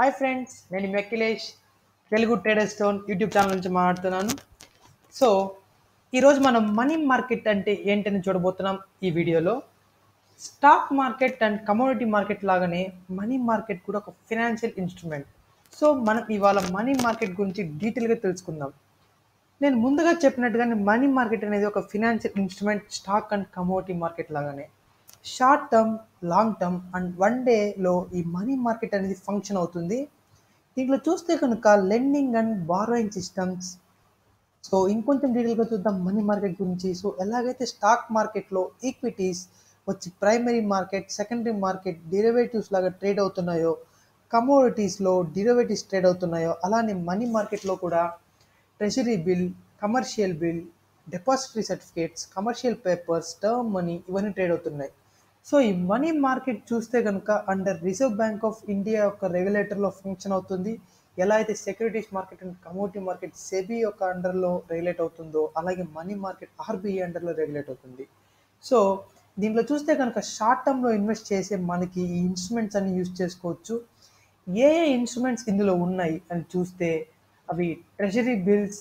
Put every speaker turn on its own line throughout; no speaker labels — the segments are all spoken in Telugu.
హాయ్ ఫ్రెండ్స్ నేను మీ Akhilesh Telugu trader stone YouTube channel నుంచి మాట్లాడుతున్నాను సో ఈరోజు మనం మనీ మార్కెట్ అంటే ఏంటని చూడబోతున్నాం ఈ వీడియోలో stock market and commodity market లాగానే మనీ మార్కెట్ కూడా ఒక ఫినాన్షియల్ ఇన్స్ట్రుమెంట్ సో మనం ఇవాళ మనీ మార్కెట్ గురించి డీటెయిల్గా తెలుసుకుందాం నేను ముందుగా చెప్పినట్టుగానే మనీ మార్కెట్ అనేది ఒక financial instrument stock and commodity market లాగానే short term long term and one డేలో ఈ మనీ మార్కెట్ అనేది ఫంక్షన్ అవుతుంది దీంట్లో చూస్తే కనుక lending and borrowing systems so ఇంకొంచెం డీటెయిల్గా చూద్దాం మనీ మార్కెట్ గురించి సో ఎలాగైతే స్టాక్ మార్కెట్లో ఈక్విటీస్ వచ్చి primary market secondary market derivatives లాగా ట్రేడ్ అవుతున్నాయో కమోడిటీస్లో డెరివేటివ్స్ ట్రేడ్ అవుతున్నాయో అలానే మనీ మార్కెట్లో కూడా treasury bill commercial bill depository certificates commercial papers term money ఇవన్నీ ట్రేడ్ అవుతున్నాయి సో ఈ మనీ మార్కెట్ చూస్తే కనుక under reserve bank of India యొక్క రెగ్యులేటర్లో ఫంక్షన్ అవుతుంది ఎలా అయితే securities market and commodity market SEBI యొక్క అండర్లో రెగ్యులేట్ అవుతుందో అలాగే మనీ మార్కెట్ ఆర్బీఐ అండర్లో రెగ్యులేట్ అవుతుంది సో దీంట్లో చూస్తే కనుక షార్ట్ టర్మ్లో ఇన్వెస్ట్ చేసే మనకి ఈ ఇన్స్ట్రుమెంట్స్ అన్ని యూజ్ చేసుకోవచ్చు ఏ ఏ ఇన్స్ట్రుమెంట్స్ ఇందులో ఉన్నాయి అని చూస్తే అవి treasury bills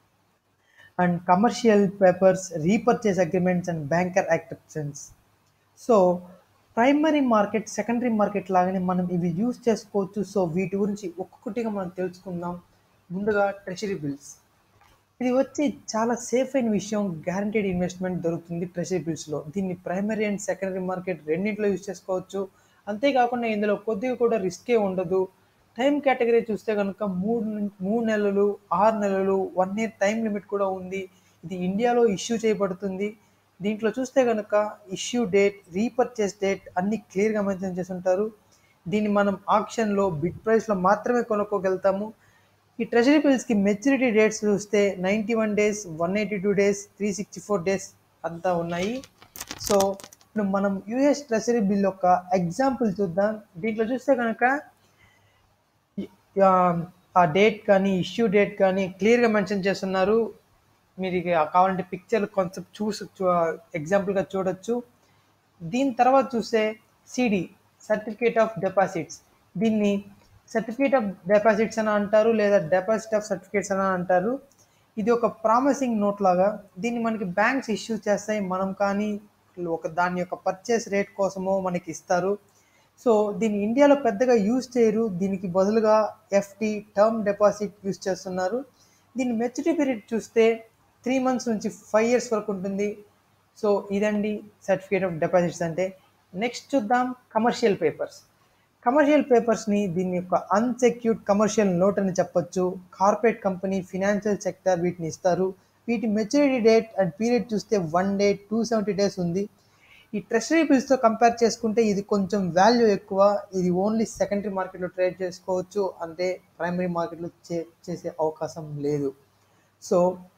and commercial papers repurchase agreements and banker acceptances so primary market secondary market లాగానే మనం ఇవి యూజ్ చేసుకోవచ్చు సో వీటి గురించి ఒక్కొక్కటిగా మనం తెలుసుకుందాం ముందుగా ట్రెజరీ బిల్స్ ఇది వచ్చి చాలా సేఫ్ అయిన విషయం గ్యారంటీడ్ ఇన్వెస్ట్మెంట్ దొరుకుతుంది ట్రెజరీ బిల్స్లో దీన్ని ప్రైమరీ అండ్ సెకండరీ మార్కెట్ రెండింటిలో యూజ్ చేసుకోవచ్చు అంతేకాకుండా ఇందులో కొద్దిగా కూడా రిస్కే ఉండదు టైం కేటగిరీ చూస్తే కనుక మూడు నుంచి మూడు నెలలు ఆరు నెలలు వన్ ఇయర్ టైం లిమిట్ కూడా ఉంది ఇది ఇండియాలో ఇష్యూ చేయబడుతుంది దీంట్లో చూస్తే కనుక ఇష్యూ డేట్ రీపర్చేస్ డేట్ అన్ని క్లియర్గా మెన్షన్ చేసి ఉంటారు దీన్ని మనం ఆప్షన్లో బిడ్ ప్రైస్లో మాత్రమే కొనుక్కోగలుగుతాము ఈ ట్రెజరీ బిల్స్కి మెచ్యూరిటీ డేట్స్ చూస్తే ninety one days one eighty two days three sixty four days అంతా ఉన్నాయి సో ఇప్పుడు మనం యూఎస్ ట్రెజరీ బిల్ యొక్క ఎగ్జాంపుల్ చూద్దాం దీంట్లో చూస్తే కనుక ఆ డేట్ కానీ ఇష్యూ డేట్ కానీ క్లియర్గా మెన్షన్ చేస్తున్నారు మీరు ఇక కావాలంటే పిక్చర్ కాన్సెప్ట్ చూసి ఎగ్జాంపుల్గా చూడొచ్చు దీని తర్వాత చూస్తే సిడి సర్టిఫికేట్ ఆఫ్ డిపాజిట్స్ దీన్ని సర్టిఫికేట్ ఆఫ్ డిపాజిట్స్ అని అంటారు లేదా డిపాజిట్ ఆఫ్ సర్టిఫికేట్స్ అని అంటారు ఇది ఒక ప్రామిసింగ్ నోట్ లాగా దీన్ని మనకి బ్యాంక్స్ ఇష్యూ చేస్తాయి మనం కానీ ఒక దాని యొక్క పర్చేస్ రేట్ కోసమో మనకి ఇస్తారు సో దీన్ని ఇండియాలో పెద్దగా యూజ్ చేయరు దీనికి బదులుగా ఎఫ్డి టర్మ్ డిపాజిట్ యూజ్ చేస్తున్నారు దీని మెచ్యూరిటీ పీరియడ్ చూస్తే త్రీ మంత్స్ నుంచి ఫైవ్ ఇయర్స్ వరకు ఉంటుంది సో ఇదండి సర్టిఫికేట్ ఆఫ్ డిపాజిట్స్ అంటే నెక్స్ట్ చూద్దాం కమర్షియల్ పేపర్స్ కమర్షియల్ పేపర్స్ని దీని యొక్క అన్సెక్యూర్డ్ కమర్షియల్ నోట్ అని చెప్పొచ్చు కార్పొరేట్ కంపెనీ ఫినాన్షియల్ సెక్టర్ వీటిని ఇస్తారు వీటి మెచ్యూరిటీ డేట్ అండ్ పీరియడ్ చూస్తే one day two seventy days ఉంది ఈ ట్రెషరీ బిల్స్తో కంపేర్ చేసుకుంటే ఇది కొంచెం వాల్యూ ఎక్కువ ఇది ఓన్లీ సెకండరీ మార్కెట్లో ట్రేడ్ చేసుకోవచ్చు అంటే ప్రైమరీ మార్కెట్లో చే చేసే అవకాశం లేదు సో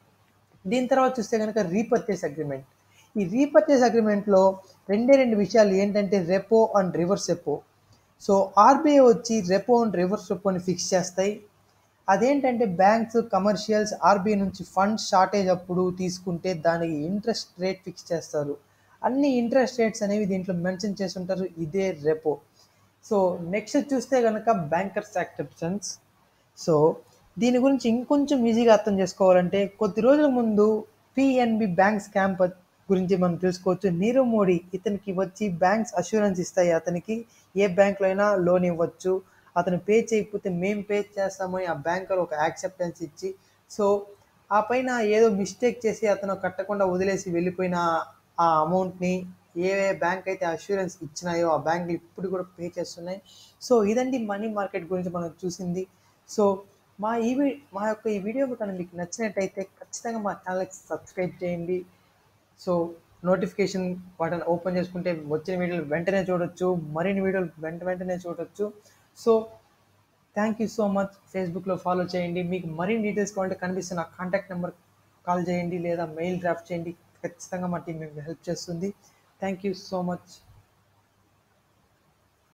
దీని తర్వాత చూస్తే కనుక రీపర్చేస్ అగ్రిమెంట్ ఈ రీపర్చేస్ అగ్రిమెంట్లో రెండే రెండు విషయాలు ఏంటంటే repo and reverse repo so RBI వచ్చి రెపో అండ్ రివర్స్ రెపోని ఫిక్స్ చేస్తాయి అదేంటంటే బ్యాంక్స్ కమర్షియల్స్ ఆర్బీఐ నుంచి ఫండ్ షార్టేజ్ అప్పుడు తీసుకుంటే దానికి ఇంట్రెస్ట్ రేట్ ఫిక్స్ చేస్తారు అన్ని ఇంట్రెస్ట్ రేట్స్ అనేవి దీంట్లో మెన్షన్ చేసి ఉంటారు ఇదే రెపో సో నెక్స్ట్ చూస్తే కనుక బ్యాంకర్స్ యాక్సెప్షన్స్ సో దీని గురించి ఇంకొంచెం ఈజీగా అర్థం చేసుకోవాలంటే కొద్ది రోజుల ముందు పిఎన్బి బ్యాంక్ స్కామ్ గురించి మనం తెలుసుకోవచ్చు నీరవ్ మోడీ ఇతనికి వచ్చి బ్యాంక్స్ అష్యూరెన్స్ ఇస్తాయి అతనికి ఏ బ్యాంక్లో అయినా లోన్ ఇవ్వచ్చు అతను పే చేయకపోతే మేము పే చేస్తామని ఆ బ్యాంకర్ ఒక యాక్సెప్టెన్స్ ఇచ్చి సో ఆ పైన ఏదో మిస్టేక్ చేసి అతను కట్టకుండా వదిలేసి వెళ్ళిపోయిన ఆ అమౌంట్ని ఏ బ్యాంక్ అయితే అష్యూరెన్స్ ఇచ్చినాయో ఆ బ్యాంకులు ఇప్పుడు కూడా పే చేస్తున్నాయి సో ఇదండి మనీ మార్కెట్ గురించి మనం చూసింది సో మా ఈ మా యొక్క ఈ వీడియో కనుక మీకు నచ్చినట్టయితే ఖచ్చితంగా మా ఛానల్కి సబ్స్క్రైబ్ చేయండి సో నోటిఫికేషన్ బటన్ ఓపెన్ చేసుకుంటే వచ్చిన వీడియోలు వెంటనే చూడొచ్చు మరిన్ని వీడియోలు వెంట వెంటనే చూడొచ్చు so thank you so much ఫేస్బుక్లో ఫాలో చేయండి మీకు మరిన్ని డీటెయిల్స్ కావాలంటే కనిపిస్తున్న కాంటాక్ట్ నెంబర్ కాల్ చేయండి లేదా మెయిల్ డ్రాఫ్ట్ చేయండి ఖచ్చితంగా మా టీం మీకు హెల్ప్ చేస్తుంది థ్యాంక్ యూ సో మచ్